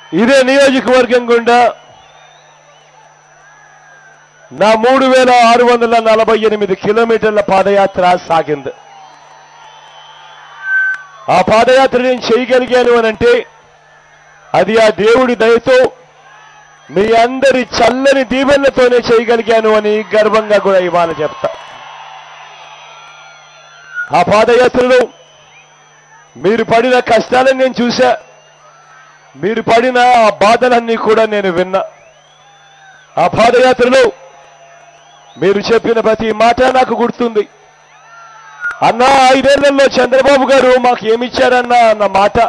ఇదే నియోజకవర్గం గుండా నా మూడు వేల ఆరు వందల నలభై ఎనిమిది కిలోమీటర్ల పాదయాత్ర సాగింది ఆ పాదయాత్ర నేను చేయగలిగాను అని అంటే అది ఆ దేవుడి దయతో మీ అందరి చల్లని దీవెనలతోనే చేయగలిగాను అని గర్వంగా కూడా ఇవాళ చెప్తా ఆ పాదయాత్రలో మీరు పడిన కష్టాలను నేను చూశా మీరు పడిన ఆ బాధలన్నీ కూడా నేను విన్నా ఆ పాదయాత్రలో మీరు చెప్పిన ప్రతి మాట నాకు గుర్తుంది అన్నా ఐదేళ్లలో చంద్రబాబు గారు మాకు ఏమిచ్చారన్నా అన్న మాట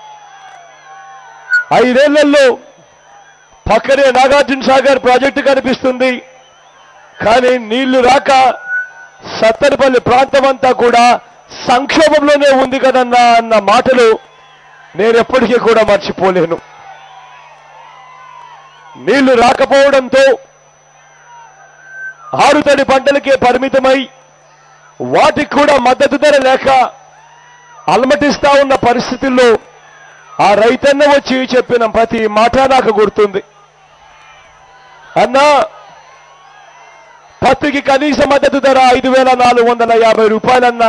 ఐదేళ్లలో పక్కనే నాగార్జున సాగర్ ప్రాజెక్టు కనిపిస్తుంది కానీ నీళ్లు రాక సత్తెనపల్లి ప్రాంతం అంతా కూడా సంక్షోభంలోనే ఉంది కదన్నా అన్న మాటలు నేను ఎప్పటికీ కూడా మర్చిపోలేను నీళ్లు రాకపోవడంతో ఆరుతడి పంటలకే పరిమితమై వాటికి కూడా మద్దతు ధర లేక అలమటిస్తా ఉన్న పరిస్థితుల్లో ఆ రైతన్న వచ్చి చెప్పిన ప్రతి మాట నాకు గుర్తుంది అన్నా పత్తికి కనీస మద్దతు ధర ఐదు వేల నాలుగు వందల యాభై రూపాయలన్నా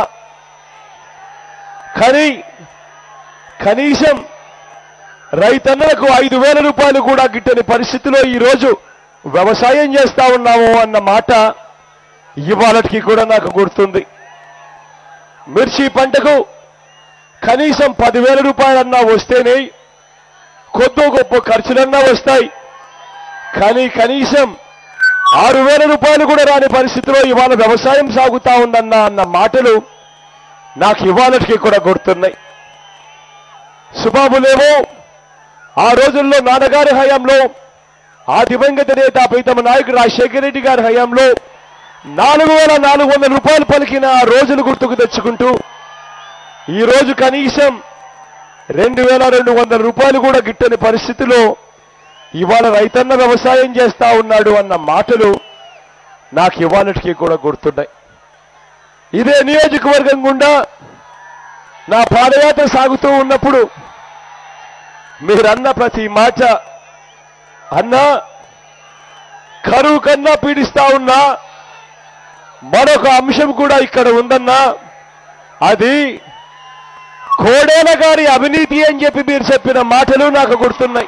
కానీ కనీసం రైతన్నలకు ఐదు వేల రూపాయలు కూడా గిట్టని పరిస్థితిలో ఈరోజు వ్యవసాయం చేస్తా ఉన్నాము అన్న మాట ఇవాళకి కూడా నాకు గుర్తుంది మిర్చి పంటకు కనీసం పదివేల రూపాయలన్నా వస్తేనే కొద్దో గొప్ప ఖర్చులన్నా వస్తాయి కానీ కనీసం ఆరు వేల రూపాయలు కూడా రాని పరిస్థితిలో ఇవాళ వ్యవసాయం సాగుతా ఉందన్న అన్న మాటలు నాకు ఇవాళకి కూడా గుర్తున్నాయి సుబాబులేమో ఆ రోజుల్లో నాన్నగారి హయాంలో ఆ దివంగత నేత ప్రీతమ నాయకుడు రాజశేఖర రెడ్డి గారి హయాంలో నాలుగు వేల నాలుగు వందల రూపాయలు పలికిన ఆ రోజులు గుర్తుకు తెచ్చుకుంటూ ఈ రోజు కనీసం రెండు వేల రెండు వందల రూపాయలు కూడా గిట్టని పరిస్థితిలో ఇవాళ రైతన్న వ్యవసాయం చేస్తా ఉన్నాడు అన్న మాటలు నాకు ఇవాళకి కూడా గుర్తున్నాయి ఇదే నియోజకవర్గం గుండా నా పాదయాత్ర సాగుతూ ఉన్నప్పుడు మీరన్న ప్రతి మాట అన్నా కరువు కన్నా పీడిస్తా ఉన్నా మరొక అంశం కూడా ఇక్కడ ఉందన్నా అది కోడేల గారి అవినీతి అని చెప్పి మీరు చెప్పిన మాటలు నాకు గుర్తున్నాయి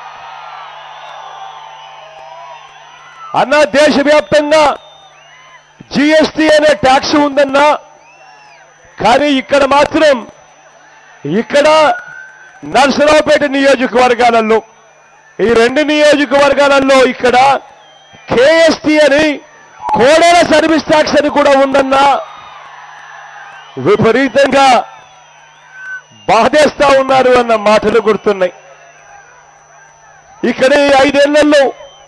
అన్నా దేశవ్యాప్తంగా జిఎస్టీ అనే ట్యాక్స్ ఉందన్నా కానీ ఇక్కడ మాత్రం ఇక్కడ నర్సరావుపేట నియోజకవర్గాలలో ఈ రెండు నియోజకవర్గాలలో ఇక్కడ కేఎస్టీ అని కోడేల సర్వీస్ ట్యాక్స్ అని కూడా ఉందన్నా విపరీతంగా బాధేస్తా ఉన్నారు అన్న మాటలు గుర్తున్నాయి ఇక్కడ ఈ ఐదేళ్లలో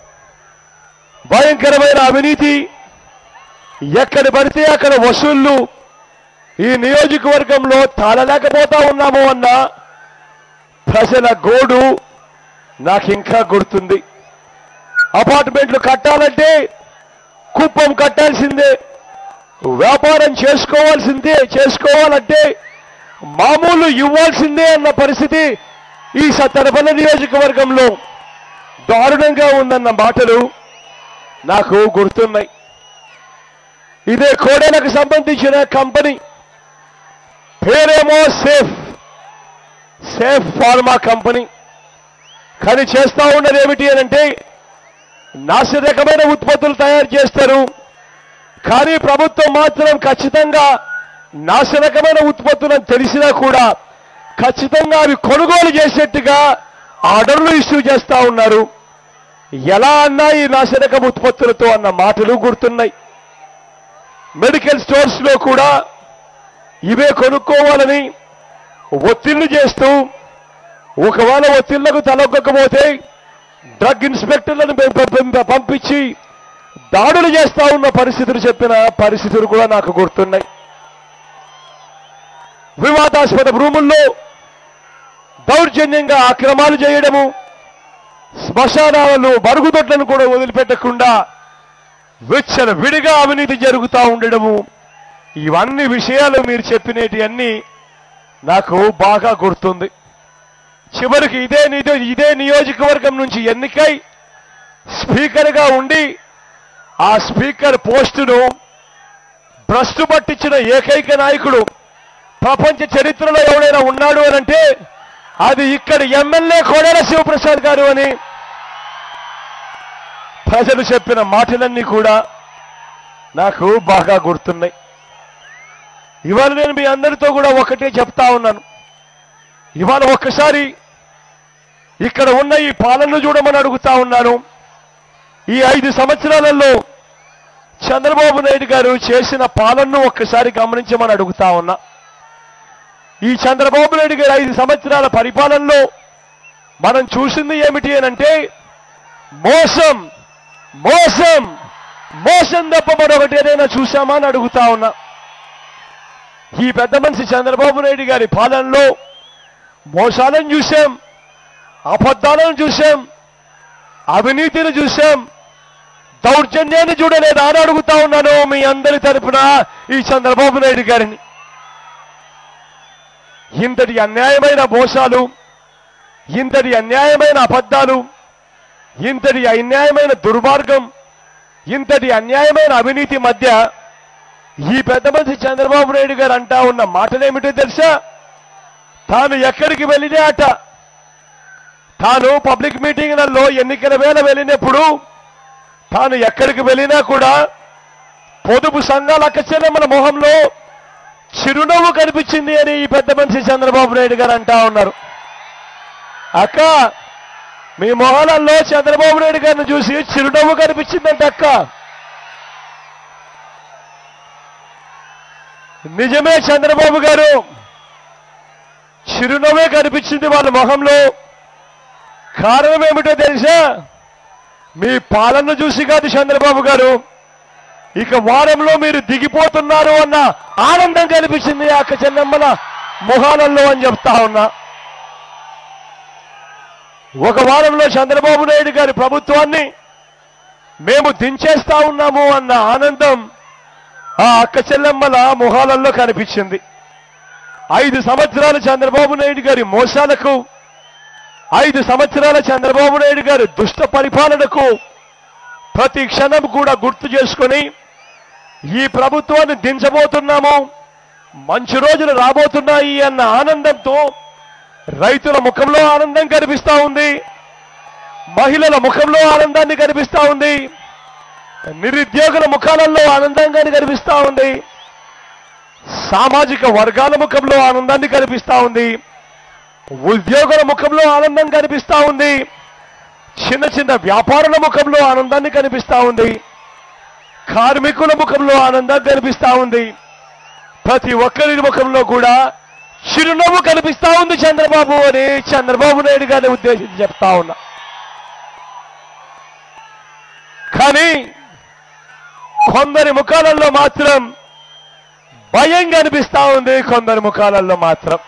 భయంకరమైన అవినీతి ఎక్కడ పడితే అక్కడ వసూళ్లు ఈ నియోజకవర్గంలో తాళలేకపోతా ఉన్నాము అన్న ప్రజల గోడు నాకు ఇంకా గుర్తుంది అపార్ట్మెంట్లు కట్టాలంటే కుప్పం కట్టాల్సిందే వ్యాపారం చేసుకోవాల్సిందే చేసుకోవాలంటే మామూలు ఇవ్వాల్సిందే అన్న పరిస్థితి ఈ సత్తరపల్లి నియోజకవర్గంలో దారుణంగా ఉందన్న మాటలు నాకు గుర్తున్నాయి ఇదే కోడేలకు సంబంధించిన కంపెనీ పేరేమో సేఫ్ సేఫ్ ఫార్మా కంపెనీ కానీ చేస్తా ఉన్నది ఏమిటి అని అంటే నాసిరకమైన ఉత్పత్తులు తయారు చేస్తారు కానీ ప్రభుత్వం మాత్రం ఖచ్చితంగా నాశనకమైన ఉత్పత్తులను తెలిసినా కూడా ఖచ్చితంగా అవి కొనుగోలు చేసేట్టుగా ఆర్డర్లు ఇష్యూ చేస్తా ఉన్నారు ఎలా అన్నా ఈ నాశనకం ఉత్పత్తులతో అన్న మాటలు గుర్తున్నాయి మెడికల్ స్టోర్స్ లో కూడా ఇవే కొనుక్కోవాలని ఒత్తిళ్లు చేస్తూ ఒకవేళ ఒత్తిళ్లకు తలొక్కకపోతే డ్రగ్ ఇన్స్పెక్టర్లను పె- పె- పంపించి దాడులు చేస్తా ఉన్న పరిస్థితులు చెప్పిన పరిస్థితులు కూడా నాకు గుర్తున్నాయి వివాదాస్పద భూముల్లో దౌర్జన్యంగా అక్రమాలు చేయడము శ్మశానాలను మరుగుదొడ్లను కూడా వదిలిపెట్టకుండా విచ్చల విడిగా అవినీతి జరుగుతూ ఉండడము ఇవన్నీ విషయాలు మీరు చెప్పినటి అన్ని నాకు బాగా గుర్తుంది చివరికి ఇదే నిజ- ఇదే నియోజకవర్గం నుంచి ఎన్నికై స్పీకర్గా ఉండి ఆ స్పీకర్ పోస్టును భ్రష్టు పట్టించిన ఏకైక నాయకుడు ప్రపంచ చరిత్రలో ఎవడైనా ఉన్నాడు అని అంటే అది ఇక్కడ ఎమ్మెల్యే కోడెల శివప్రసాద్ గారు అని ప్రజలు చెప్పిన మాటలన్నీ కూడా నాకు బాగా గుర్తున్నాయి ఇవాళ నేను మీ అందరితో కూడా ఒకటే చెప్తా ఉన్నాను ఇవాళ ఒక్కసారి ఇక్కడ ఉన్న ఈ పాలనను చూడమని అడుగుతా ఉన్నాను ఈ ఐదు సంవత్సరాలలో చంద్రబాబు నాయుడు గారు చేసిన పాలనను ఒక్కసారి గమనించమని అడుగుతా ఉన్నా ఈ చంద్రబాబు నాయుడు గారి ఐదు సంవత్సరాల పరిపాలనలో మనం చూసింది ఏమిటి అని అంటే మోసం మోసం మోసం తప్ప మరొకటి ఏదైనా చూసామా అని అడుగుతా ఉన్నా ఈ పెద్ద మనిషి చంద్రబాబు నాయుడు గారి పాలనలో మోసాలను చూశాం అబద్ధాలను చూశాం అవినీతిని చూశాం దౌర్జన్యాన్ని చూడలేదా అని అడుగుతా ఉన్నాను మీ అందరి తరపున ఈ చంద్రబాబు నాయుడు గారిని ఇంతటి అన్యాయమైన మోసాలు ఇంతటి అన్యాయమైన అబద్ధాలు ఇంతటి అన్యాయమైన దుర్మార్గం ఇంతటి అన్యాయమైన అవినీతి మధ్య ఈ పెద్ద మనిషి చంద్రబాబు నాయుడు గారు అంటా ఉన్న మాటలేమిటో తెలుసా తాను ఎక్కడికి వెళ్ళినా అట తాను పబ్లిక్ మీటింగ్లలో ఎన్నికల వేళ వెళ్ళినప్పుడు తాను ఎక్కడికి వెళ్ళినా కూడా పొదుపు సంఘాల అక్కచెల్లెమ్మల మొహంలో చిరునవ్వు కనిపించింది అని ఈ పెద్ద మనిషి చంద్రబాబు నాయుడు గారు అంటా ఉన్నారు అక్క మీ మొహాలలో చంద్రబాబు నాయుడు గారిని చూసి చిరునవ్వు కనిపించిందంట అక్క నిజమే చంద్రబాబు గారు చిరునవ్వే కనిపించింది వాళ్ళ మొహంలో కారణం ఏమిటో తెలుసా మీ పాలన చూసి కాదు చంద్రబాబు గారు ఇక వారంలో మీరు దిగిపోతున్నారు అన్న ఆనందం కనిపించింది ఆ అక్క చెన్నమ్మల మొహాలలో అని చెప్తా ఉన్నా ఒక వారంలో చంద్రబాబు నాయుడు గారి ప్రభుత్వాన్ని మేము దించేస్తా ఉన్నాము అన్న ఆనందం ఆ అక్క చెల్లెమ్మల మొహాలలో కనిపించింది ఐదు సంవత్సరాల చంద్రబాబు నాయుడు గారి మోసాలకు ఐదు సంవత్సరాల చంద్రబాబు నాయుడు గారి దుష్ట పరిపాలనకు ప్రతి క్షణం కూడా గుర్తు చేసుకొని ఈ ప్రభుత్వాన్ని దించబోతున్నాము మంచి రోజులు రాబోతున్నాయి అన్న ఆనందంతో రైతుల ముఖంలో ఆనందం కనిపిస్తా ఉంది మహిళల ముఖంలో ఆనందాన్ని కనిపిస్తా ఉంది నిరుద్యోగుల ముఖాలలో ఆనందంగా కనిపిస్తా ఉంది సామాజిక వర్గాల ముఖంలో ఆనందాన్ని కనిపిస్తా ఉంది ఉద్యోగుల ముఖంలో ఆనందం కనిపిస్తా ఉంది చిన్న చిన్న వ్యాపారుల ముఖంలో ఆనందాన్ని కనిపిస్తా ఉంది కార్మికుల ముఖంలో ఆనందం కనిపిస్తా ఉంది ప్రతి ఒక్కరి ముఖంలో కూడా చిరునవ్వు కనిపిస్తా ఉంది చంద్రబాబు అని చంద్రబాబు నాయుడు గారిని ఉద్దేశించి చెప్తా ఉన్నా కానీ కొందరి ముఖాలలో మాత్రం భయం కనిపిస్తా ఉంది కొందరి ముఖాలలో మాత్రం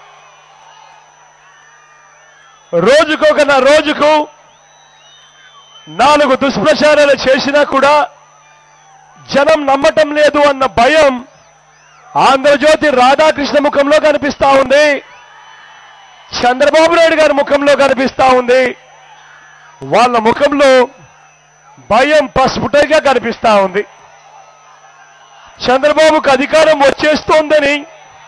రోజుకొక నా రోజుకు నాలుగు దుష్ప్రచారాలు చేసినా కూడా జనం నమ్మటం లేదు అన్న భయం ఆంధ్రజ్యోతి రాధాకృష్ణ ముఖంలో కనిపిస్తా ఉంది చంద్రబాబు నాయుడు గారి ముఖంలో కనిపిస్తా ఉంది వాళ్ళ ముఖంలో భయం పసుపుటైగా కనిపిస్తా ఉంది చంద్రబాబుకు అధికారం వచ్చేస్తోందని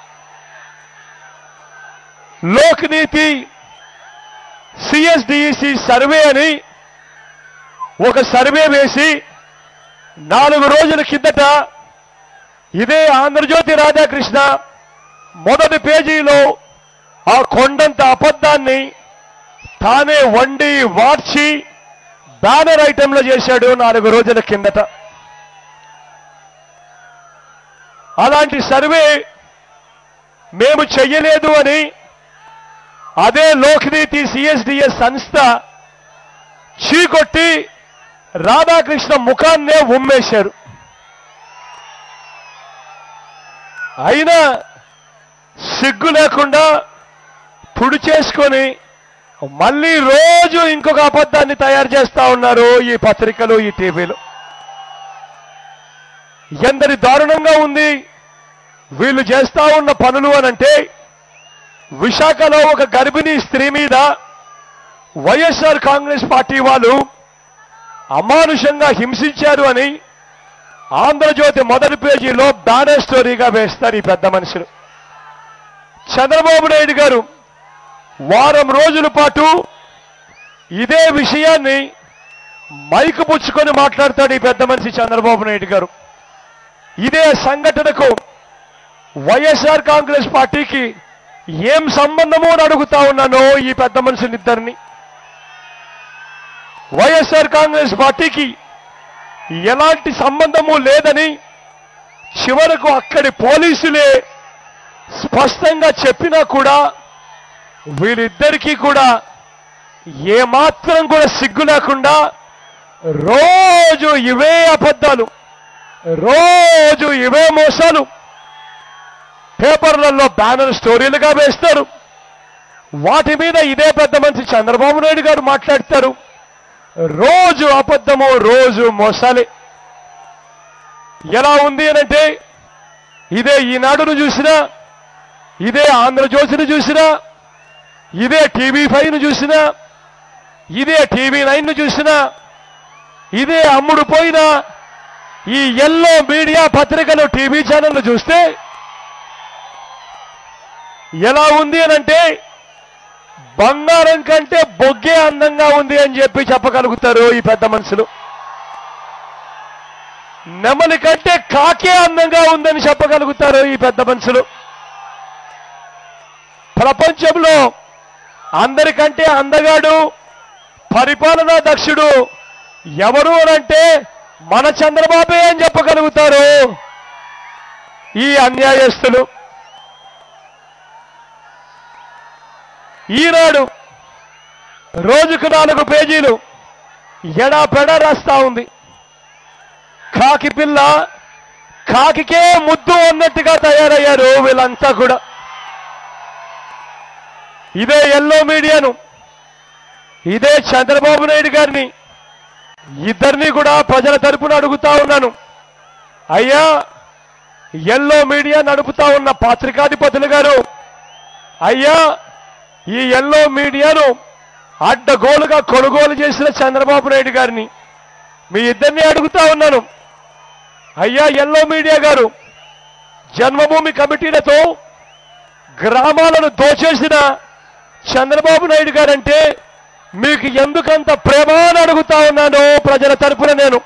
లోక్ నీతి సిఎస్డిఈసి సర్వే అని ఒక సర్వే వేసి నాలుగు రోజుల కిందట ఇదే ఆంధ్రజ్యోతి రాధాకృష్ణ మొదటి పేజీలో ఆ కొండంత అబద్ధాన్ని తానే వండి వార్చి బ్యానర్ ఐటెంలో చేశాడు నాలుగు రోజుల కిందట అలాంటి సర్వే మేము చెయ్యలేదు అని అదే లోక్నీతి సిఎస్డిఎస్ సంస్థ చీకొట్టి రాధాకృష్ణ ముఖాన్నే ఉమ్మేశారు అయినా సిగ్గు లేకుండా పుడి చేసుకొని మళ్ళీ రోజు ఇంకొక అబద్ధాన్ని తయారు చేస్తా ఉన్నారు ఈ పత్రికలు ఈ టీవీలు ఎందరి దారుణంగా ఉంది వీళ్ళు చేస్తా ఉన్న పనులు అనంటే విశాఖలో ఒక గర్భిణీ స్త్రీ మీద వైఎస్ఆర్ కాంగ్రెస్ పార్టీ వాళ్ళు అమానుషంగా హింసించారు అని ఆంధ్రజ్యోతి మొదటి పేజీలో బ్యానర్ స్టోరీగా వేస్తారు ఈ పెద్ద మనుషులు చంద్రబాబు నాయుడు గారు వారం రోజుల పాటు ఇదే విషయాన్ని మైకు పుచ్చుకొని మాట్లాడతాడు ఈ పెద్ద మనిషి చంద్రబాబు నాయుడు గారు ఇదే సంఘటనకు వైఎస్ఆర్ కాంగ్రెస్ పార్టీకి ఏం సంబంధమో అని అడుగుతా ఉన్నానో ఈ పెద్ద మనుషులిద్దరిని వైఎస్ఆర్ కాంగ్రెస్ పార్టీకి ఎలాంటి సంబంధము లేదని చివరకు అక్కడి పోలీసులే స్పష్టంగా చెప్పినా కూడా వీళ్ళిద్దరికీ కూడా ఏమాత్రం కూడా సిగ్గు లేకుండా రోజు ఇవే అబద్ధాలు రోజు ఇవే మోసాలు పేపర్లలో బ్యానర్ స్టోరీలుగా వేస్తారు వాటి మీద ఇదే పెద్ద మనిషి చంద్రబాబు నాయుడు గారు మాట్లాడతారు రోజు అబద్ధము రోజు మోసాలే ఎలా ఉంది అనంటే ఇదే ఈనాడును చూసినా ఇదే ఆంధ్రజ్యోతిని చూసినా ఇదే టీవీ ఫైవ్ ను చూసినా ఇదే టీవీ నైన్ ను చూసినా ఇదే అమ్ముడు పోయిన ఈ ఎల్లో మీడియా పత్రికలు టీవీ ఛానళ్లు చూస్తే ఎలా ఉంది అనంటే బంగారం కంటే బొగ్గే అందంగా ఉంది అని చెప్పి చెప్పగలుగుతారు ఈ పెద్ద మనుషులు నెమలి కంటే కాకే అందంగా ఉందని చెప్పగలుగుతారు ఈ పెద్ద మనుషులు ప్రపంచంలో అందరికంటే అందగాడు పరిపాలనా దక్షుడు ఎవరు అనంటే మన చంద్రబాబే అని చెప్పగలుగుతారు ఈ అన్యాయస్తులు ఈనాడు రోజుకు నాలుగు పేజీలు ఎడా పెడ రాస్తా ఉంది కాకి పిల్ల కాకికే ముద్దు అన్నట్టుగా తయారయ్యారు వీళ్ళంతా కూడా ఇదే ఎల్లో మీడియాను ఇదే చంద్రబాబు నాయుడు గారిని ఇద్దరిని కూడా ప్రజల తరపున అడుగుతా ఉన్నాను అయ్యా ఎల్లో మీడియా నడుపుతా ఉన్న పాత్రికాధిపతులు గారు అయ్యా ఈ ఎల్లో మీడియాను అడ్డగోలుగా కొనుగోలు చేసిన చంద్రబాబు నాయుడు గారిని మీ ఇద్దరిని అడుగుతా ఉన్నాను అయ్యా ఎల్లో మీడియా గారు జన్మభూమి కమిటీలతో గ్రామాలను దోచేసిన చంద్రబాబు నాయుడు గారంటే మీకు ఎందుకంత ప్రేమ అని అడుగుతా ఉన్నాను ప్రజల తరపున నేను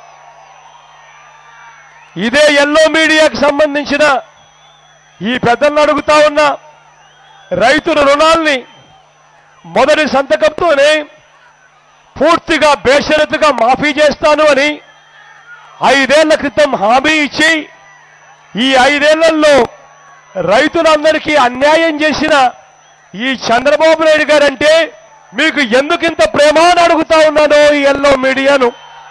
ఇదే ఎల్లో మీడియాకు సంబంధించిన ఈ పెద్దలను అడుగుతా ఉన్నా రైతుల రుణాల్ని మొదటి సంతకంతోనే పూర్తిగా బేషరతుగా మాఫీ చేస్తాను అని ఐదేళ్ల క్రితం హామీ ఇచ్చి ఈ ఐదేళ్లలో రైతులందరికీ అన్యాయం చేసిన ఈ చంద్రబాబు నాయుడు గారంటే మీకు ఎందుకింత ప్రేమ అని అడుగుతా ఉన్నాను ఈ ఎల్లో మీడియాను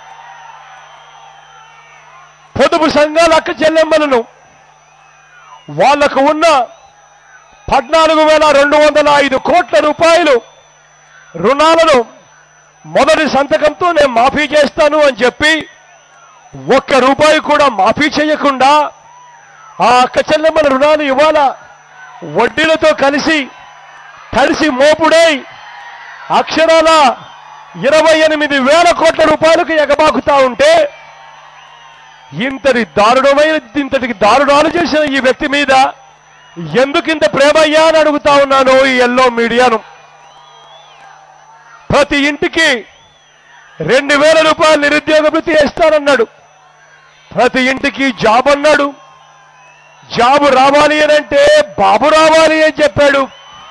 పొదుపు సంఘాల అక్క చెల్లెమ్మలను వాళ్లకు ఉన్న పద్నాలుగు వేల రెండు వందల ఐదు కోట్ల రూపాయలు రుణాలను మొదటి సంతకంతో నేను మాఫీ చేస్తాను అని చెప్పి ఒక్క రూపాయి కూడా మాఫీ చేయకుండా ఆ అక్క చెల్లెమ్మల రుణాలు ఇవాళ వడ్డీలతో కలిసి కలిసి మోపుడై అక్షరాల ఇరవై ఎనిమిది వేల కోట్ల రూపాయలకు ఎగబాకుతా ఉంటే ఇంతటి దారుణమైన ఇంతటికి దారుణాలు చేసిన ఈ వ్యక్తి మీద ఎందుకింత ప్రేమయ్యా అని అడుగుతా ఉన్నాను ఈ ఎల్లో మీడియాను ప్రతి ఇంటికి రెండు వేల రూపాయలు నిరుద్యోగ భృతి ఇస్తానన్నాడు ప్రతి ఇంటికి జాబ్ అన్నాడు జాబు రావాలి అని అంటే బాబు రావాలి అని చెప్పాడు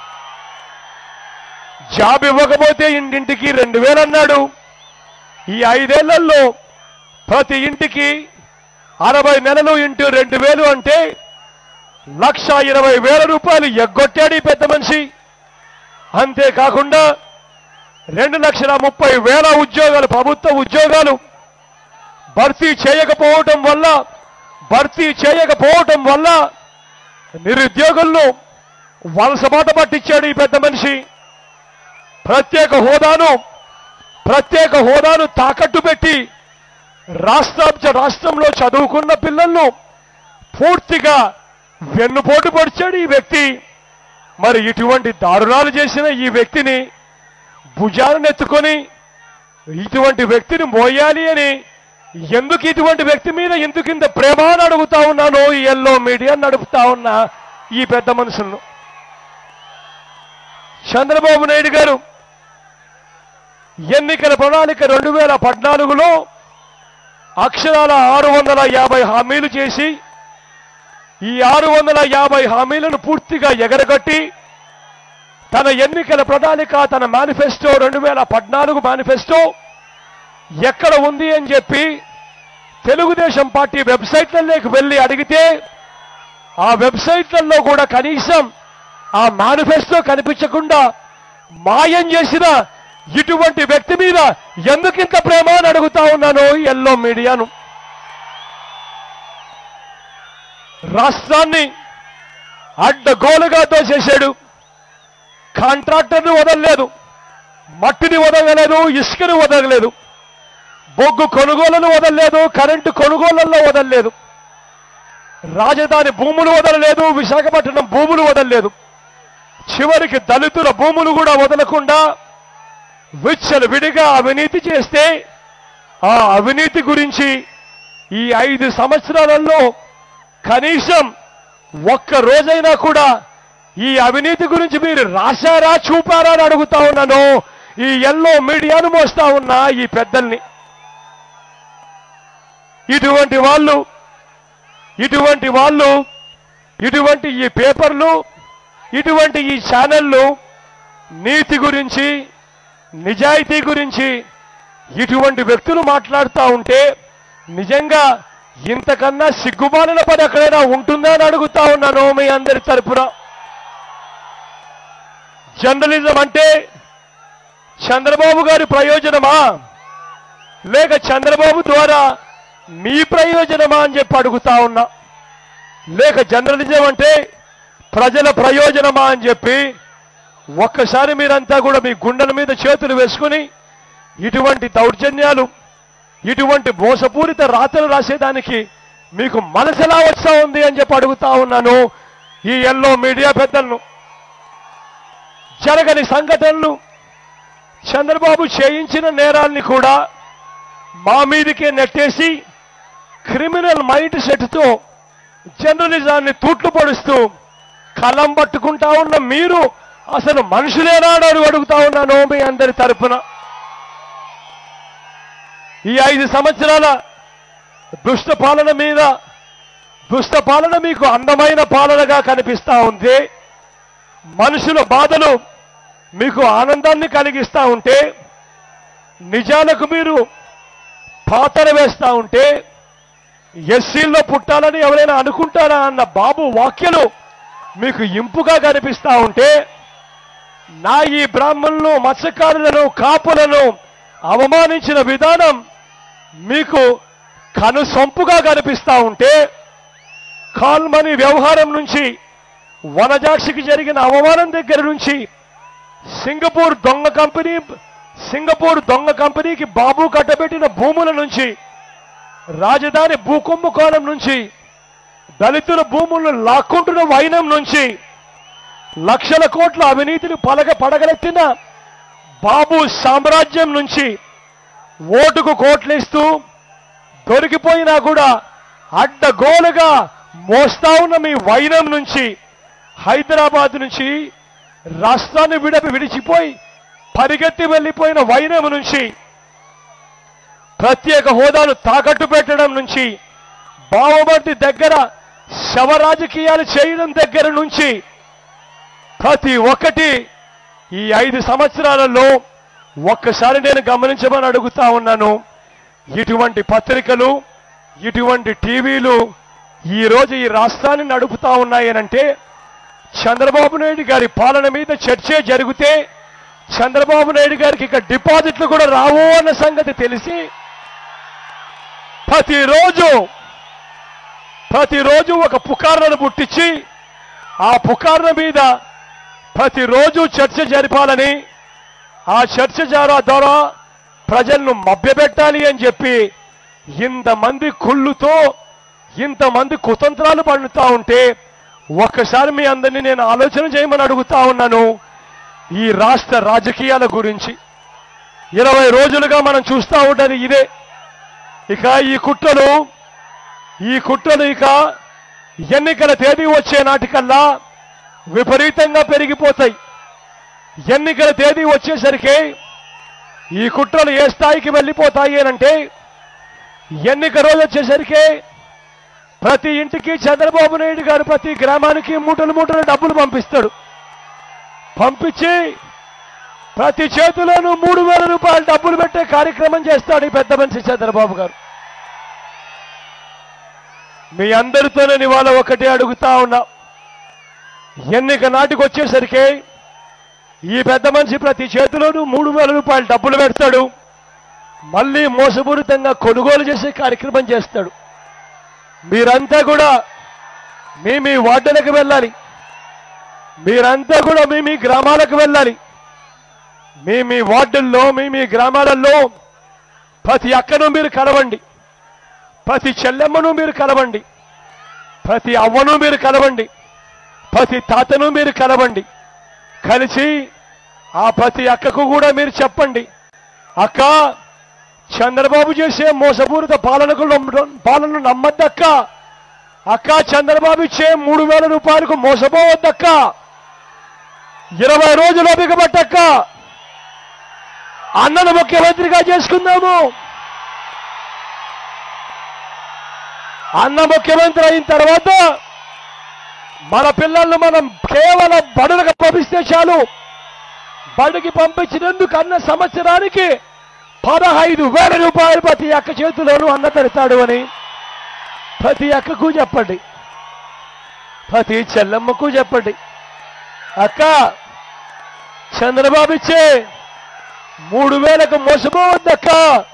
జాబ్ ఇవ్వకపోతే ఇంటింటికి రెండు వేలు అన్నాడు ఈ ఐదేళ్లలో ప్రతి ఇంటికి అరవై నెలలు ఇంటూ రెండు వేలు అంటే లక్ష ఇరవై వేల రూపాయలు ఎగ్గొట్టాడు ఈ పెద్ద మనిషి అంతేకాకుండా రెండు లక్షల ముప్పై వేల ఉద్యోగాలు ప్రభుత్వ ఉద్యోగాలు భర్తీ చేయకపోవటం వల్ల భర్తీ చేయకపోవటం వల్ల నిరుద్యోగులను వలసబాట పట్టించాడు ఈ పెద్ద మనిషి ప్రత్యేక హోదాను ప్రత్యేక హోదాను తాకట్టు పెట్టి రాష్ట్ర రాష్ట్రంలో చదువుకున్న పిల్లలను పూర్తిగా వెన్నుపోటు పొడిచాడు ఈ వ్యక్తి మరి ఇటువంటి దారుణాలు చేసిన ఈ వ్యక్తిని భుజాలను ఎత్తుకొని ఇటువంటి వ్యక్తిని మోయాలి అని ఎందుకు ఇటువంటి వ్యక్తి మీద ఎందుకు ఇంత ప్రేమ అని అడుగుతా ఉన్నాను ఈ ఎల్లో మీడియా నడుపుతా ఉన్నా ఈ పెద్ద మనుషులను చంద్రబాబు నాయుడు గారు ఎన్నికల ప్రణాళిక రెండు వేల పద్నాలుగులో అక్షరాల ఆరు వందల యాభై హామీలు చేసి ఈ ఆరు వందల యాభై హామీలను పూర్తిగా ఎగరగొట్టి తన ఎన్నికల ప్రణాళిక తన మేనిఫెస్టో రెండు వేల పద్నాలుగు మేనిఫెస్టో ఎక్కడ ఉంది అని చెప్పి తెలుగుదేశం పార్టీ వెబ్సైట్లలోకి వెళ్ళి అడిగితే ఆ వెబ్సైట్లలో కూడా కనీసం ఆ మేనిఫెస్టో కనిపించకుండా మాయం చేసిన ఇటువంటి వ్యక్తి మీద ఎందుకింత ప్రేమ అని అడుగుతా ఉన్నాను ఎల్లో మీడియాను రాష్ట్రాన్ని అడ్డగోలుగా తోసేశాడు కాంట్రాక్టర్ని వదలలేదు మట్టిని వదలలేదు ఇసుకని వదలలేదు బొగ్గు కొనుగోలను వదలలేదు కరెంటు కొనుగోళ్లలో వదలలేదు రాజధాని భూములు వదలలేదు విశాఖపట్నం భూములు వదలలేదు చివరికి దళితుల భూములు కూడా వదలకుండా విచ్చలు విడిగా అవినీతి చేస్తే ఆ అవినీతి గురించి ఈ ఐదు సంవత్సరాలలో కనీసం ఒక్క రోజైనా కూడా ఈ అవినీతి గురించి మీరు రాశారా చూపారా అని అడుగుతా ఉన్నాను ఈ ఎల్లో మీడియాను మోస్తా ఉన్నా ఈ పెద్దల్ని ఇటువంటి వాళ్ళు ఇటువంటి వాళ్ళు ఇటువంటి ఈ పేపర్లు ఇటువంటి ఈ ఛానళ్ళు నీతి గురించి నిజాయితీ గురించి ఇటువంటి వ్యక్తులు మాట్లాడుతూ ఉంటే నిజంగా ఇంతకన్నా సిగ్గుమాలిన పని ఎక్కడైనా ఉంటుందా అని అడుగుతా ఉన్నాను మీ అందరి తరపున జర్నలిజం అంటే చంద్రబాబు గారి ప్రయోజనమా లేక చంద్రబాబు ద్వారా మీ ప్రయోజనమా అని చెప్పి అడుగుతా ఉన్నా లేక జర్నలిజం అంటే ప్రజల ప్రయోజనమా అని చెప్పి ఒక్కసారి మీరంతా కూడా మీ గుండెల మీద చేతులు వేసుకుని ఇటువంటి దౌర్జన్యాలు ఇటువంటి మోసపూరిత రాతలు రాసేదానికి మీకు మనసెలా వస్తా ఉంది అని చెప్పి అడుగుతా ఉన్నాను ఈ ఎల్లో మీడియా పెద్దలను జరగని సంఘటనలు చంద్రబాబు చేయించిన నేరాల్ని కూడా మా మీదకే నెట్టేసి క్రిమినల్ మైండ్ సెట్తో జర్నలిజాన్ని తూట్లు పొడుస్తూ కలం పట్టుకుంటా ఉన్న మీరు అసలు మనుషులేనా అని అడుగుతా ఉన్నాను మీ అందరి తరపున ఈ ఐదు సంవత్సరాల దుష్ట పాలన మీద దుష్ట పాలన మీకు అందమైన పాలనగా కనిపిస్తా ఉంది మనుషుల బాధలు మీకు ఆనందాన్ని కలిగిస్తా ఉంటే నిజాలకు మీరు పాతర వేస్తా ఉంటే ఎస్సీల్లో పుట్టాలని ఎవరైనా అనుకుంటారా అన్న బాబు వాక్యలు మీకు ఇంపుగా కనిపిస్తా ఉంటే నా ఈ బ్రాహ్మణులను మత్స్యకారులను కాపులను అవమానించిన విధానం మీకు కనుసొంపుగా కనిపిస్తా ఉంటే కాల్మని వ్యవహారం నుంచి వనజాక్షికి జరిగిన అవమానం దగ్గర నుంచి సింగపూర్ దొంగ కంపెనీ సింగపూర్ దొంగ కంపెనీకి బాబు కట్టబెట్టిన భూముల నుంచి రాజధాని భూకుంభకోణం నుంచి దళితుల భూములను లాక్కుంటున్న వైనం నుంచి లక్షల కోట్ల అవినీతిని పలక పడగలెత్తిన బాబు సామ్రాజ్యం నుంచి ఓటుకు కోట్లేస్తూ దొరికిపోయినా కూడా అడ్డగోలుగా మోస్తా ఉన్న మీ వైనం నుంచి హైదరాబాద్ నుంచి రాష్ట్రాన్ని విడపి విడిచిపోయి పరిగెత్తి వెళ్ళిపోయిన వైనం నుంచి ప్రత్యేక హోదాను తాకట్టు పెట్టడం నుంచి బావమర్ది దగ్గర శవ రాజకీయాలు చేయడం దగ్గర నుంచి ప్రతి ఒక్కటి ఈ ఐదు సంవత్సరాలలో ఒక్కసారి నేను గమనించమని అడుగుతా ఉన్నాను ఇటువంటి పత్రికలు ఇటువంటి టీవీలు ఈ రోజు ఈ రాష్ట్రాన్ని నడుపుతా ఉన్నాయనంటే చంద్రబాబు నాయుడు గారి పాలన మీద చర్చే జరిగితే చంద్రబాబు నాయుడు గారికి ఇక డిపాజిట్లు కూడా రావు అన్న సంగతి తెలిసి ప్రతిరోజు ప్రతిరోజు ఒక పుకార్లను పుట్టించి ఆ పుకార్ల మీద ప్రతిరోజు చర్చ జరిపాలని ఆ చర్చ ద్వారా ద్వారా ప్రజలను మభ్యపెట్టాలి అని చెప్పి ఇంతమంది కుళ్ళుతో ఇంతమంది కుతంత్రాలు పండుతా ఉంటే ఒక్కసారి మీ అందరినీ నేను ఆలోచన చేయమని అడుగుతా ఉన్నాను ఈ రాష్ట్ర రాజకీయాల గురించి ఇరవై రోజులుగా మనం చూస్తూ ఉండేది ఇదే ఇక ఈ కుట్రలు ఈ కుట్రలు ఇక ఎన్నికల తేదీ వచ్చే నాటికల్లా విపరీతంగా పెరిగిపోతాయి ఎన్నికల తేదీ వచ్చేసరికి ఈ కుట్రలు ఏ స్థాయికి వెళ్ళిపోతాయి అనంటే ఎన్నిక రోజు వచ్చేసరికి ప్రతి ఇంటికి చంద్రబాబు నాయుడు గారు ప్రతి గ్రామానికి మూటలు మూటలు డబ్బులు పంపిస్తాడు పంపించి ప్రతి చేతిలోనూ మూడు వేల రూపాయలు డబ్బులు పెట్టే కార్యక్రమం చేస్తాడు ఈ పెద్ద మనిషి చంద్రబాబు గారు మీ అందరితో నేను ఇవాళ ఒకటే అడుగుతా ఉన్నా ఎన్నిక నాటికి వచ్చేసరికి ఈ పెద్ద మనిషి ప్రతి చేతిలోనూ మూడు వేల రూపాయలు డబ్బులు పెడతాడు మళ్ళీ మోసపూరితంగా కొనుగోలు చేసే కార్యక్రమం చేస్తాడు మీరంతా కూడా మీ మీ వార్డులకు వెళ్ళాలి మీరంతా కూడా మీ మీ గ్రామాలకు వెళ్ళాలి మీ మీ వార్డుల్లో మీ మీ గ్రామాలలో ప్రతి అక్కను మీరు కలవండి ప్రతి చెల్లెమ్మను మీరు కలవండి ప్రతి అవ్వను మీరు కలవండి ప్రతి తాతను మీరు కలవండి కలిసి ఆ ప్రతి అక్కకు కూడా మీరు చెప్పండి అక్క చంద్రబాబు చేసే మోసపూరిత పాలనకు నమ్మ- పాలనను నమ్మద్దక్క అక్క చంద్రబాబు ఇచ్చే మూడు వేల రూపాయలకు మోసపోవద్దక్క ఇరవై రోజులు బిగబట్టక్క అన్నను ముఖ్యమంత్రిగా చేసుకుందాము అన్న ముఖ్యమంత్రి అయిన తర్వాత మన పిల్లల్ని మనం కేవలం బడులకు పంపిస్తే చాలు బడికి పంపించినందుకు అన్న సంవత్సరానికి పదహైదు వేల రూపాయలు ప్రతి అక్క చేతిలోనూ అన్న పెడతాడు అని ప్రతి అక్కకు చెప్పండి ప్రతి చెల్లమ్మకు చెప్పండి అక్క చంద్రబాబు ఇచ్చే మూడు వేలకు మోసపోవద్దక్క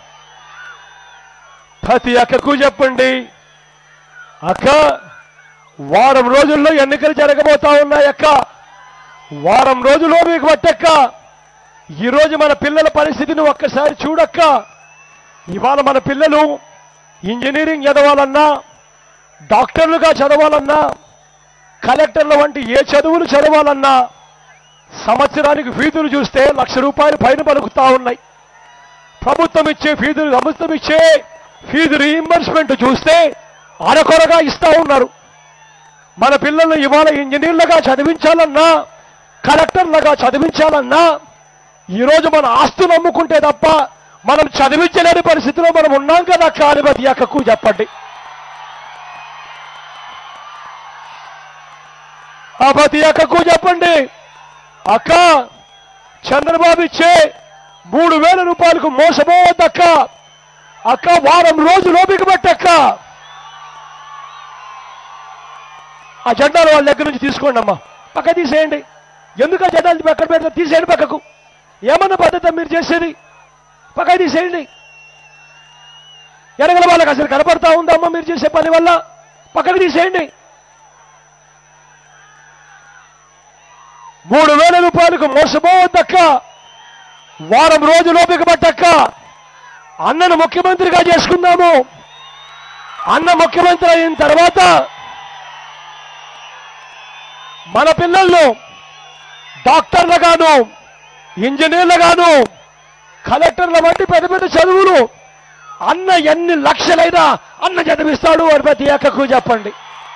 ప్రతి అక్కకు చెప్పండి అక్క వారం రోజుల్లో ఎన్నికలు జరగబోతా ఉన్నాయి అక్క వారం రోజుల్లో మీకు పట్టక్క ఈరోజు మన పిల్లల పరిస్థితిని ఒక్కసారి చూడక్క ఇవాళ మన పిల్లలు ఇంజనీరింగ్ చదవాలన్నా డాక్టర్లుగా చదవాలన్నా కలెక్టర్ల వంటి ఏ చదువులు చదవాలన్నా సంవత్సరానికి ఫీజులు చూస్తే లక్ష రూపాయలు పైన పలుకుతా ఉన్నాయి ప్రభుత్వం ఇచ్చే ఫీజులు ప్రభుత్వం ఇచ్చే ఫీజు రీఇంబర్స్మెంట్ చూస్తే అరకొరగా ఇస్తా ఉన్నారు మన పిల్లల్ని ఇవాళ ఇంజనీర్లుగా చదివించాలన్నా కలెక్టర్లుగా చదివించాలన్నా ఈరోజు మన ఆస్తులు అమ్ముకుంటే తప్ప మనం చదివించలేని పరిస్థితిలో మనం ఉన్నాం కదా కాని ప్రతి అక్కకు చెప్పండి ఆ ప్రతి అక్కకు చెప్పండి అక్క చంద్రబాబు ఇచ్చే మూడు వేల రూపాయలకు మోసపోవద్దక్క అక్క వారం రోజులు ఓపిక పట్టక్క ఆ జెండాలు వాళ్ళ దగ్గర నుంచి తీసుకోండి అమ్మా పక్క తీసేయండి ఎందుకు ఆ జెండాలు పక్కన పెడతారు తీసేయండి పక్కకు ఏమన్నా పద్ధతి మీరు చేసేది పక్క తీసేయండి ఎరగల వాళ్ళకి అసలు కనపడతా ఉందమ్మా మీరు చేసే పని వల్ల పక్కకు తీసేయండి మూడు వేల రూపాయలకు మోసపోవద్దక్క వారం రోజులు ఓపిక పట్టక్క అన్నను ముఖ్యమంత్రిగా చేసుకుందాము అన్న ముఖ్యమంత్రి అయిన తర్వాత మన పిల్లలను డాక్టర్లుగాను ఇంజనీర్లుగాను కలెక్టర్ల వంటి పెద్ద పెద్ద చదువులు అన్న ఎన్ని లక్షలైనా అన్న చదివిస్తాడు అని ప్రతి అక్కకు చెప్పండి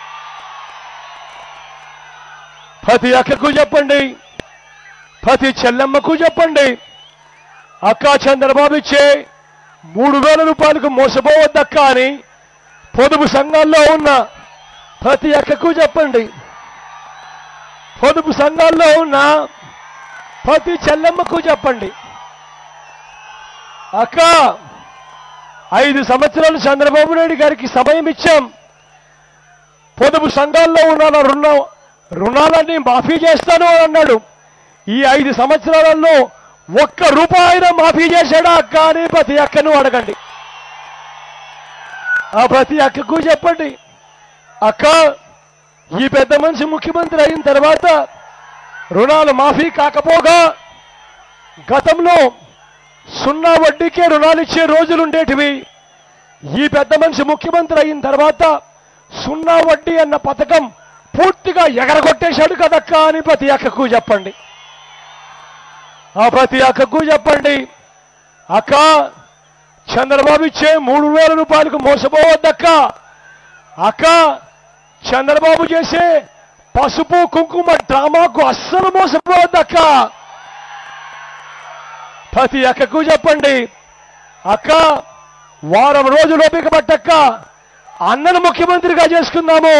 ప్రతి అక్కకు చెప్పండి ప్రతి చెల్లెమ్మకు చెప్పండి అక్క చంద్రబాబు ఇచ్చే మూడు వేల రూపాయలకు మోసపోవద్దక్క అని పొదుపు సంఘాల్లో ఉన్న ప్రతి అక్కకు చెప్పండి పొదుపు సంఘాల్లో ఉన్న ప్రతి చెల్లెమ్మకు చెప్పండి అక్క ఐదు సంవత్సరాలు చంద్రబాబు నాయుడు గారికి సమయం ఇచ్చాం పొదుపు సంఘాల్లో ఉన్న రుణ రుణాలన్నీ మాఫీ చేస్తాను అని అన్నాడు ఈ ఐదు సంవత్సరాలలో ఒక్క రూపాయిన మాఫీ చేశాడా అక్క అని ప్రతి అక్కను అడగండి ఆ ప్రతి అక్కకు చెప్పండి అక్క ఈ పెద్ద మనిషి ముఖ్యమంత్రి అయిన తర్వాత రుణాలు మాఫీ కాకపోగా గతంలో సున్నా వడ్డీకే రుణాలు ఇచ్చే రోజులు ఉండేటివి ఈ పెద్ద మనిషి ముఖ్యమంత్రి అయిన తర్వాత సున్నా వడ్డీ అన్న పథకం పూర్తిగా ఎగరగొట్టేశాడు కదక్క అని ప్రతి అక్కకు చెప్పండి ఆ ప్రతి అక్కకు చెప్పండి అక్క చంద్రబాబు ఇచ్చే మూడు వేల రూపాయలకు మోసపోవద్దక్క అక్క చంద్రబాబు చేసే పసుపు కుంకుమ డ్రామాకు అస్సలు మోసపోవద్దక్క ప్రతి అక్కకు చెప్పండి అక్క వారం రోజులు ఓపిక పట్టక్క అన్నను ముఖ్యమంత్రిగా చేసుకుందాము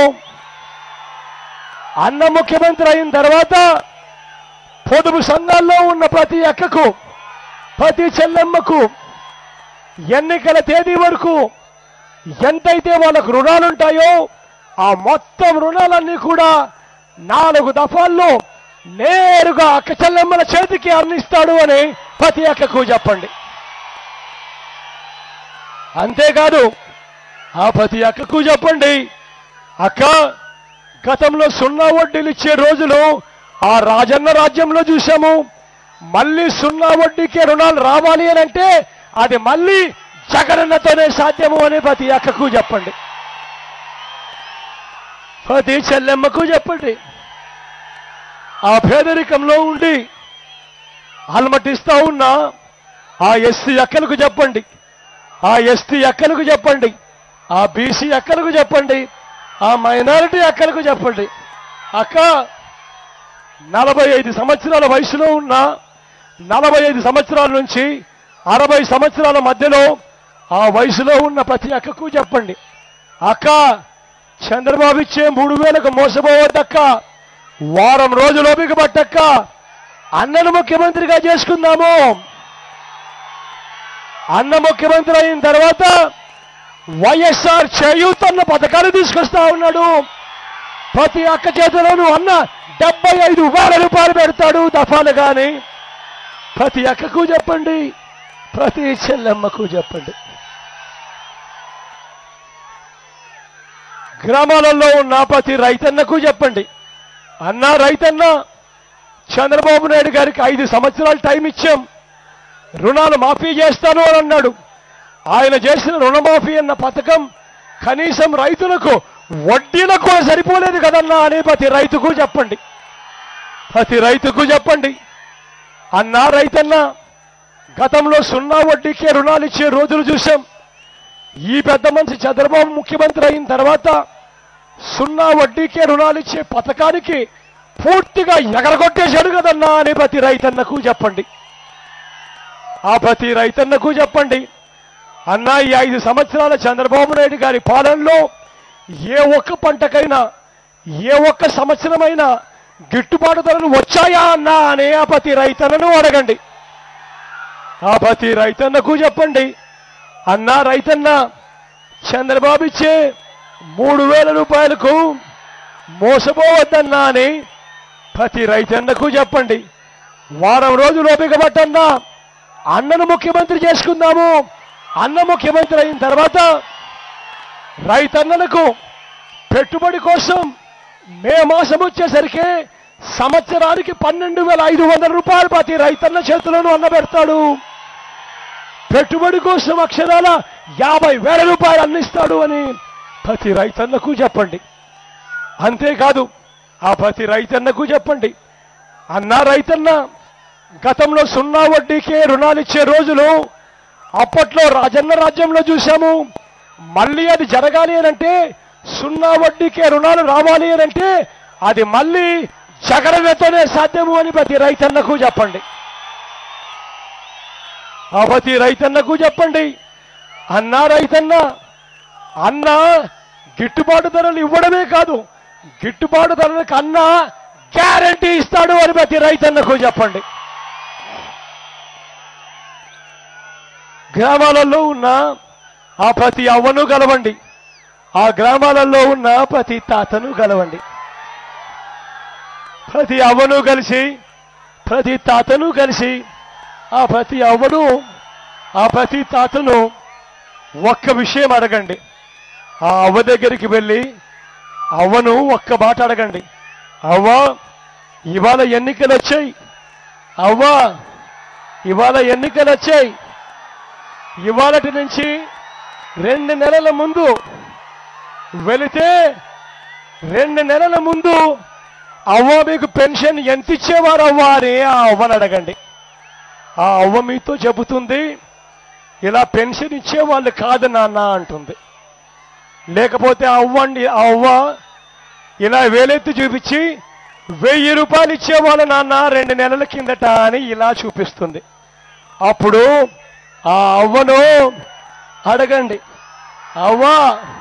అన్న ముఖ్యమంత్రి అయిన తర్వాత పొదుపు సంఘాల్లో ఉన్న ప్రతి అక్కకు ప్రతి చెల్లెమ్మకు ఎన్నికల తేదీ వరకు ఎంతైతే వాళ్ళకు రుణాలుంటాయో ఆ మొత్తం రుణాలన్నీ కూడా నాలుగు దఫాల్లో నేరుగా అక్క చెల్లెమ్మల చేతికి అందిస్తాడు అని ప్రతి అక్కకు చెప్పండి అంతేకాదు ఆ ప్రతి అక్కకు చెప్పండి అక్క గతంలో సున్నా వడ్డీలు ఇచ్చే రోజులు ఆ రాజన్న రాజ్యంలో చూశాము మళ్ళీ సున్నా వడ్డీకే రుణాలు రావాలి అని అంటే అది మళ్ళీ జగనన్నతోనే సాధ్యము అని ప్రతి అక్కకు చెప్పండి ప్రతి చెల్లెమ్మకు చెప్పండి ఆ పేదరికంలో ఉండి అలమటిస్తా ఉన్న ఆ ఎస్సీ అక్కలకు చెప్పండి ఆ ఎస్టీ అక్కలకు చెప్పండి ఆ బీసీ అక్కలకు చెప్పండి ఆ మైనారిటీ అక్కలకు చెప్పండి అక్క నలభై ఐదు సంవత్సరాల వయసులో ఉన్న నలభై ఐదు సంవత్సరాల నుంచి అరవై సంవత్సరాల మధ్యలో ఆ వయసులో ఉన్న ప్రతి అక్కకు చెప్పండి అక్క చంద్రబాబు ఇచ్చే మూడు వేలకు మోసపోవద్దక్క వారం రోజులు ఓపిక పట్టక్క అన్నను ముఖ్యమంత్రిగా చేసుకుందాము అన్న ముఖ్యమంత్రి అయిన తర్వాత వైఎస్ఆర్ చేయూతన్న పథకాలు తీసుకొస్తా ఉన్నాడు ప్రతి అక్క చేతిలోనూ అన్న డెబ్బై ఐదు వేల రూపాయలు పెడతాడు దఫాలు కానీ ప్రతి అక్కకు చెప్పండి ప్రతి చెల్లెమ్మకు చెప్పండి గ్రామాలలో ఉన్న ప్రతి రైతన్నకు చెప్పండి అన్న రైతన్న చంద్రబాబు నాయుడు గారికి ఐదు సంవత్సరాలు టైం ఇచ్చాం రుణాలు మాఫీ చేస్తాను అని అన్నాడు ఆయన చేసిన రుణమాఫీ అన్న పథకం కనీసం రైతులకు వడ్డీలకు కూడా సరిపోలేదు కదన్నా అని ప్రతి రైతుకు చెప్పండి ప్రతి రైతుకు చెప్పండి అన్నా రైతన్న గతంలో సున్నా వడ్డీకే రుణాలు ఇచ్చే రోజులు చూశాం ఈ పెద్ద మనిషి చంద్రబాబు ముఖ్యమంత్రి అయిన తర్వాత సున్నా వడ్డీకే రుణాలు ఇచ్చే పథకానికి పూర్తిగా ఎగరగొట్టేశాడు కదన్నా అని ప్రతి రైతన్నకు చెప్పండి ఆ ప్రతి రైతన్నకు చెప్పండి అన్నా ఈ ఐదు సంవత్సరాల చంద్రబాబు నాయుడు గారి పాలనలో ఏ ఒక్క పంటకైనా ఏ ఒక్క సంవత్సరమైనా గిట్టుబాటు ధరలు వచ్చాయా అన్నా అనే ఆ ప్రతి రైతన్నను అడగండి ఆ ప్రతి రైతన్నకు చెప్పండి అన్నా రైతన్న చంద్రబాబు ఇచ్చే మూడు వేల రూపాయలకు మోసపోవద్దన్నా అని ప్రతి రైతన్నకు చెప్పండి వారం రోజులు ఓపిక పట్టన్నా అన్నను ముఖ్యమంత్రి చేసుకుందాము అన్న ముఖ్యమంత్రి అయిన తర్వాత రైతన్నలకు పెట్టుబడి కోసం మే మాసం వచ్చేసరికి సంవత్సరానికి పన్నెండు వేల ఐదు వందల రూపాయలు ప్రతి రైతన్న చేతులను అన్న పెడతాడు పెట్టుబడి కోసం అక్షరాల యాభై వేల రూపాయలు అందిస్తాడు అని ప్రతి రైతన్నకు చెప్పండి అంతేకాదు ఆ ప్రతి రైతన్నకు చెప్పండి అన్నా రైతన్న గతంలో సున్నా వడ్డీకే రుణాలు ఇచ్చే రోజులు అప్పట్లో రాజన్న రాజ్యంలో చూశాము మళ్ళీ అది జరగాలి అని అంటే సున్నా వడ్డీకే రుణాలు రావాలి అని అంటే అది మళ్ళీ జగనతోనే సాధ్యము అని ప్రతి రైతన్నకు చెప్పండి ఆ ప్రతి రైతన్నకు చెప్పండి అన్నా రైతన్న అన్న గిట్టుబాటు ధరలు ఇవ్వడమే కాదు గిట్టుబాటు ధరలకు అన్న గ్యారంటీ ఇస్తాడు అని ప్రతి రైతన్నకు చెప్పండి గ్రామాలలో ఉన్న ఆ ప్రతి అవ్వను గలవండి ఆ గ్రామాలలో ఉన్న ప్రతి తాతను గలవండి ప్రతి అవ్వను కలిసి ప్రతి తాతను కలిసి ఆ ప్రతి అవ్వను ఆ ప్రతి తాతను ఒక్క విషయం అడగండి ఆ అవ్వ దగ్గరికి వెళ్ళి అవ్వను ఒక్క మాట అడగండి అవ్వ ఇవాళ ఎన్నికలు వచ్చాయి అవ్వ ఇవాళ ఎన్నికలు వచ్చాయి ఇవాళటి నుంచి రెండు నెలల ముందు వెళితే రెండు నెలల ముందు అవ్వ మీకు పెన్షన్ ఎంత ఇచ్చేవారు అవ్వ అని ఆ అవ్వని అడగండి ఆ అవ్వ మీతో చెబుతుంది ఇలా పెన్షన్ ఇచ్చేవాళ్ళు కాదు నాన్న అంటుంది లేకపోతే ఆ అవ్వండి ఆ అవ్వ ఇలా వేలెత్తి చూపించి వెయ్యి రూపాయలు ఇచ్చేవాళ్ళు నాన్న రెండు నెలల కిందట అని ఇలా చూపిస్తుంది అప్పుడు ఆ అవ్వను అడగండి అవ్వా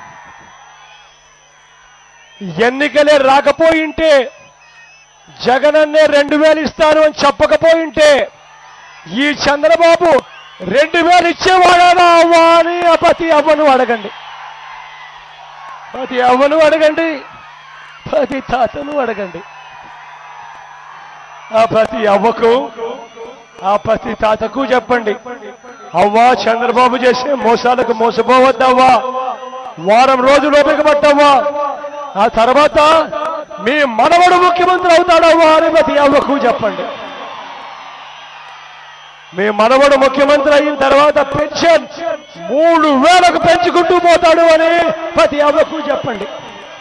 ఎన్నికలే రాకపోయింటే జగనన్నే రెండు వేలు ఇస్తాను అని చెప్పకపోయింటే ఈ చంద్రబాబు రెండు వేలు ఇచ్చేవాడా అవ్వా అని ఆ ప్రతి అవ్వను అడగండి ప్రతి అవ్వను అడగండి ప్రతి తాతను అడగండి ఆ ప్రతి అవ్వకు ఆ ప్రతి తాతకు చెప్పండి అవ్వా చంద్రబాబు చేసే మోసాలకు మోసపోవద్దవ్వా వారం రోజులు ఓపిక పట్టవ్వా ఆ తర్వాత మీ మనవడు ముఖ్యమంత్రి అవుతాడవ్వా అని ప్రతి అవ్వకు చెప్పండి మీ మనవడు ముఖ్యమంత్రి అయిన తర్వాత పెన్షన్ మూడు వేలకు పెంచుకుంటూ పోతాడు అని ప్రతి అవ్వకు చెప్పండి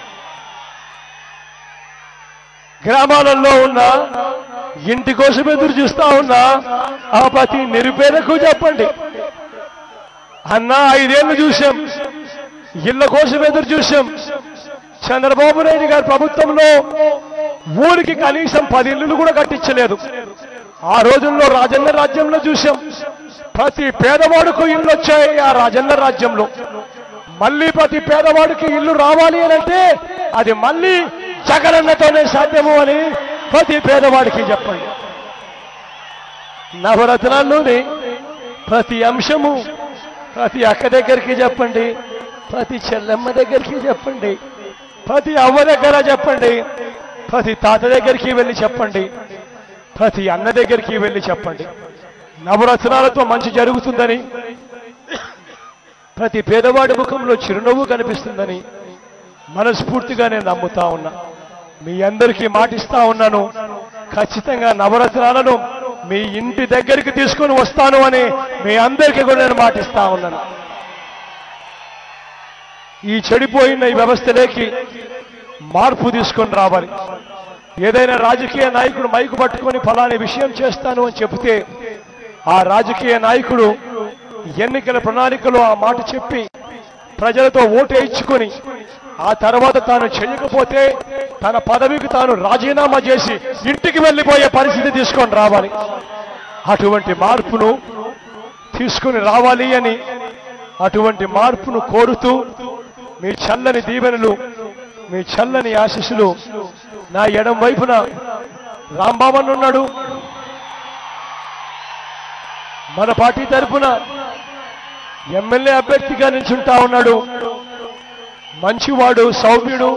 గ్రామాలలో ఉన్న ఇంటి కోసం ఎదురు చూస్తా ఉన్నా ఆ ప్రతి నిరుపేదకు చెప్పండి అన్న ఐదేళ్లు చూశాం ఇళ్ల కోసం ఎదురు చూశాం చంద్రబాబు నాయుడు గారి ప్రభుత్వంలో ఊరికి కనీసం పది ఇల్లులు కూడా కట్టించలేదు ఆ రోజుల్లో రాజన్న రాజ్యంలో చూశాం ప్రతి పేదవాడుకు ఇల్లు వచ్చాయి ఆ రాజన్న రాజ్యంలో మళ్ళీ ప్రతి పేదవాడికి ఇల్లు రావాలి అని అంటే అది మళ్ళీ జగనన్నతోనే సాధ్యము అని ప్రతి పేదవాడికి చెప్పండి నవరత్నాల్లోని ప్రతి అంశము ప్రతి అక్క దగ్గరికి చెప్పండి ప్రతి చెల్లెమ్మ దగ్గరికి చెప్పండి ప్రతి అవ్వ దగ్గర చెప్పండి ప్రతి తాత దగ్గరికి వెళ్ళి చెప్పండి ప్రతి అన్న దగ్గరికి వెళ్ళి చెప్పండి నవరత్నాలతో మంచి జరుగుతుందని ప్రతి పేదవాడి ముఖంలో చిరునవ్వు కనిపిస్తుందని మనస్ఫూర్తిగా నేను నమ్ముతా ఉన్నా మీ అందరికీ మాటిస్తా ఉన్నాను ఖచ్చితంగా నవరత్నాలను మీ ఇంటి దగ్గరికి తీసుకొని వస్తాను అని మీ అందరికీ కూడా నేను మాటిస్తా ఉన్నాను ఈ చెడిపోయిన ఈ వ్యవస్థలోకి మార్పు తీసుకొని రావాలి ఏదైనా రాజకీయ నాయకుడు మైకు పట్టుకొని ఫలాని విషయం చేస్తాను అని చెబితే ఆ రాజకీయ నాయకుడు ఎన్నికల ప్రణాళికలో ఆ మాట చెప్పి ప్రజలతో ఓటు వేయించుకొని ఆ తర్వాత తాను చేయకపోతే తన పదవికి తాను రాజీనామా చేసి ఇంటికి వెళ్ళిపోయే పరిస్థితి తీసుకొని రావాలి అటువంటి మార్పును తీసుకుని రావాలి అని అటువంటి మార్పును కోరుతూ మీ చల్లని దీవెనలు మీ చల్లని ఆశీస్సులు నా ఎడం వైపున రాంబాబన్ ఉన్నాడు మన పార్టీ తరఫున ఎమ్మెల్యే అభ్యర్థిగా నిల్చుంటా ఉన్నాడు మంచివాడు సౌమ్యుడు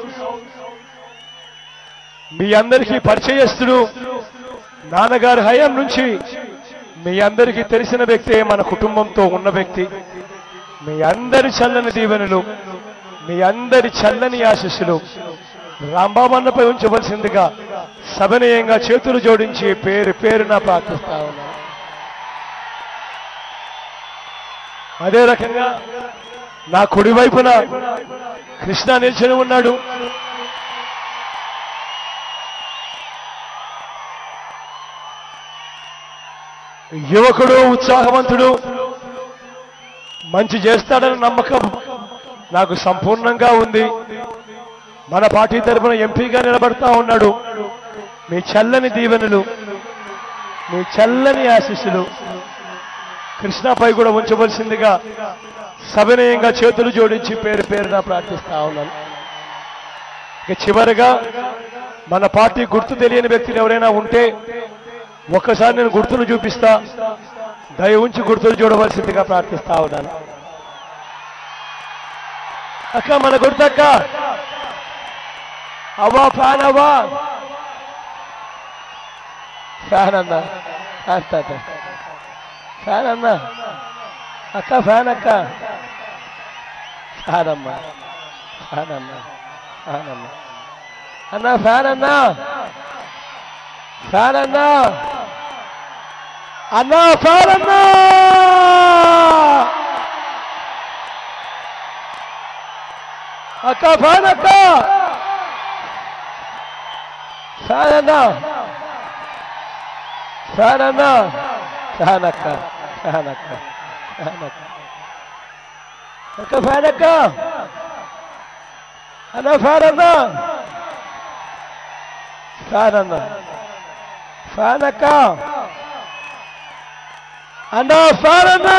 మీ అందరికీ పరిచయస్తుడు నాన్నగారి హయాం నుంచి మీ అందరికీ తెలిసిన వ్యక్తే మన కుటుంబంతో ఉన్న వ్యక్తి మీ అందరి చల్లని దీవెనలు మీ అందరి చల్లని ఆశీస్సులు రాంబాబన్నపై ఉంచవలసిందిగా సభనీయంగా చేతులు జోడించి పేరు పేరున ప్రార్థిస్తా ఉన్నాను అదే రకంగా నా కుడి వైపున కృష్ణ నిల్చొని ఉన్నాడు యువకుడు ఉత్సాహవంతుడు మంచి చేస్తాడన్న నమ్మకం నాకు సంపూర్ణంగా ఉంది మన పార్టీ తరఫున ఎంపీగా నిలబడతా ఉన్నాడు మీ చల్లని దీవెనలు మీ చల్లని ఆశీస్సులు కృష్ణపై కూడా ఉంచవలసిందిగా సవినయంగా చేతులు జోడించి పేరు పేరున ప్రార్థిస్తా ఉన్నాను ఇక చివరిగా మన పార్టీ గుర్తు తెలియని వ్యక్తులు ఎవరైనా ఉంటే ఒక్కసారి నేను గుర్తులు చూపిస్తా దయ ఉంచి గుర్తులు చూడవలసిందిగా ప్రార్థిస్తా ఉన్నాను అక్క మన గుర్తక్క అవ్వా ఫ్యాన్ అవ్వా ఫ్యాన్ అన్నా ఫ్యాన్ తాత ఫ్యాన్ అన్నా అక్క ఫ్యాన్ అక్క ఫ్యాన్ అమ్మా ఫ్యాన్ అన్నా ఫ్యాన్ అన్నా అన్నా ఫ్యాన్ అన్నా ఫ్యాన్ అన్నా అన్నా ఫ్యాన్ అన్నా అక్క ఫ్యాన్ అక్క ఫ్యాన్ అన్న ఫ్యాన్ అన్న ఫ్యాన్ అక్క ఫ్యాన్ అక్క ఫ్యాన్ అక్క అక్క ఫ్యాన్ అక్క అన్న ఫ్యాన్ అన్న ఫ్యాన్ అన్న ఫ్యాన్ అక్క అన్న ఫ్యాన్ అన్న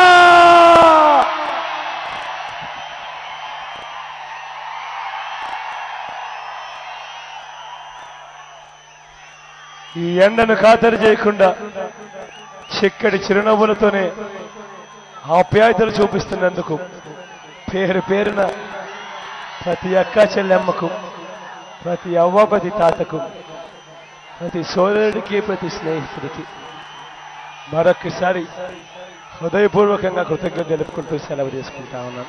ఈ ఎండను ఖాతరు చేయకుండా చిక్కడి చిరునవ్వులతోనే ఆప్యాయతలు చూపిస్తున్నందుకు పేరు పేరున ప్రతి అక్క చెల్లెమ్మకు ప్రతి అవ్వ ప్రతి తాతకు ప్రతి సోదరుడికి ప్రతి స్నేహితుడికి మరొకసారి హృదయపూర్వకంగా కృతజ్ఞత తెలుపుకుంటూ సెలవు తీసుకుంటా ఉన్నాను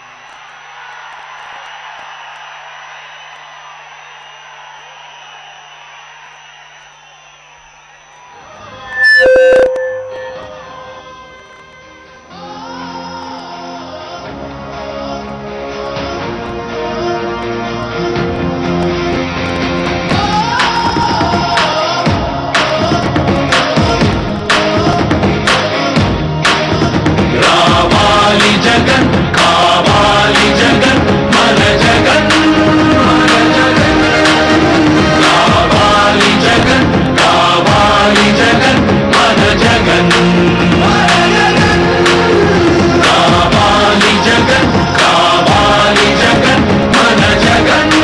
కావాలి జగన్ కావాలి జగన్ మన జగన్ మన జగన్ కావాలి జగన్ కావాలి జగన్ మన జగన్ కావాలి జగన్ కావాలి జగన్ మన జగన్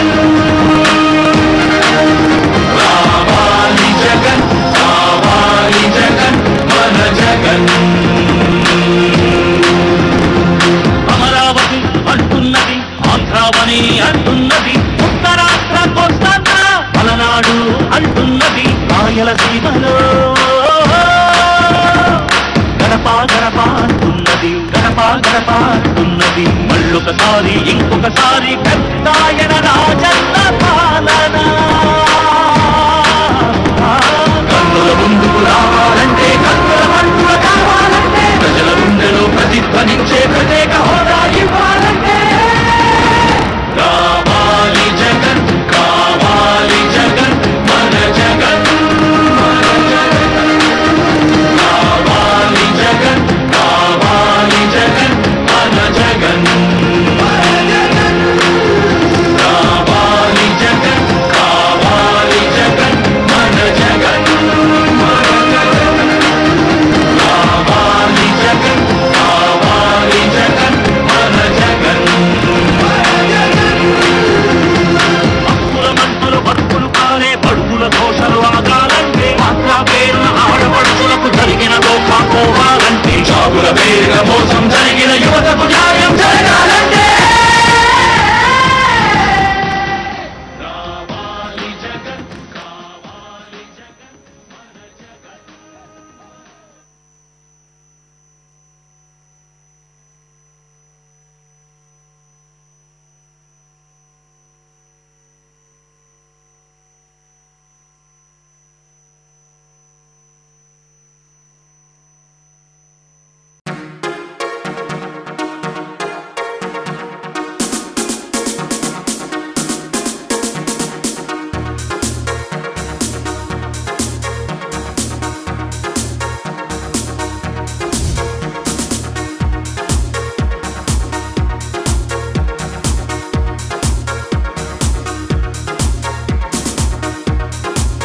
కావాలి జగన్ కావాలి జగన్ మన జగన్ అమరావతి అంటున్నది ఆంధ్రావని అంటున్నది ఉత్తరాంధ్ర కోస్తాంధ్ర పలనాడు అంటున్నది రాయలసీమలో గడప గడప అంటున్నది గడప గడప అంటున్నది మళ్ళొకసారి ఇంకొకసారి పెద్దాయన రాజన్న పాలన